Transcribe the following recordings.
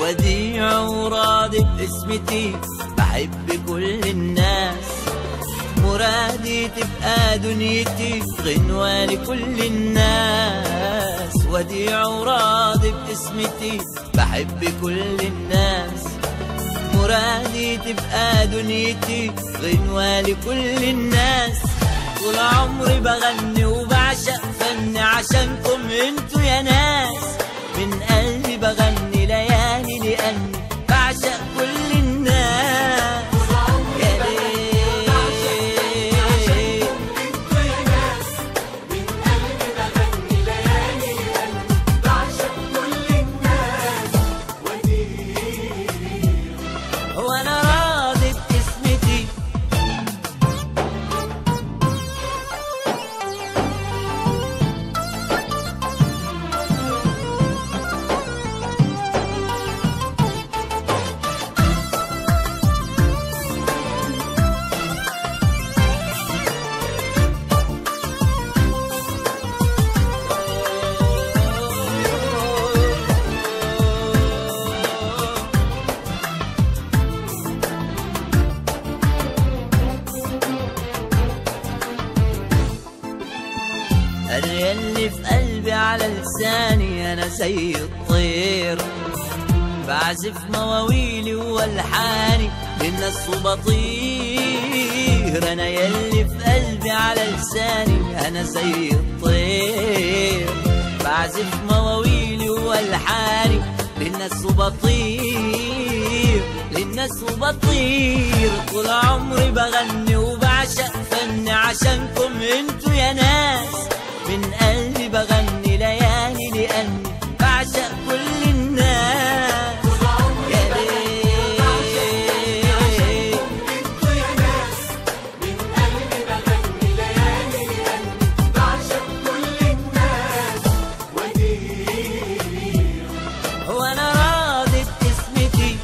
وديع وراضي باسمتي بحب كل الناس مرادي تبقى دنيتي غنوة لكل الناس وديع وراضي باسمتي بحب كل الناس مرادي تبقى دنيتي غنوة لكل الناس طول عمري بغني وبعشق فن عشانكم انتوا يا ناس من قلبي بغني ليالي لأني بعشق كل الناس يا ليل وانا راضي باسمتي أنا يلي في قلبي على لساني أنا زي الطير بعزف مواويلي والحاني للناس وبطير أنا يلي في قلبي على لساني أنا زي الطير بعزف مواويلي والحاني للناس وبطير للناس وبطير طول عمري بغني وبعشق فن عشانكم انتوا يا ناس من قلبي بغني ليالي لأني بعشق كل الناس يا ليل وانا راضي باسمتي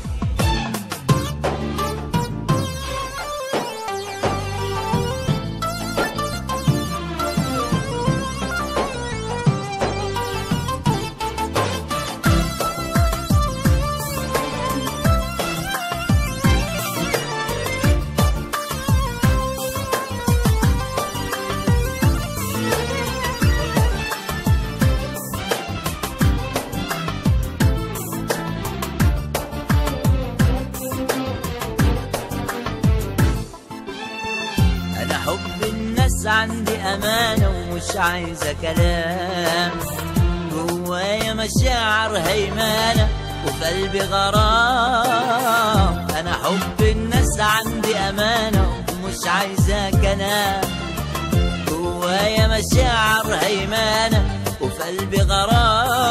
انا حب الناس عندي امانه ومش عايزه كلام جوايا مشاعر هيمانه وفي قلبي غرام انا حب الناس عندي امانه ومش عايزه كلام جوايا مشاعر هيمانه وفي قلبي غرام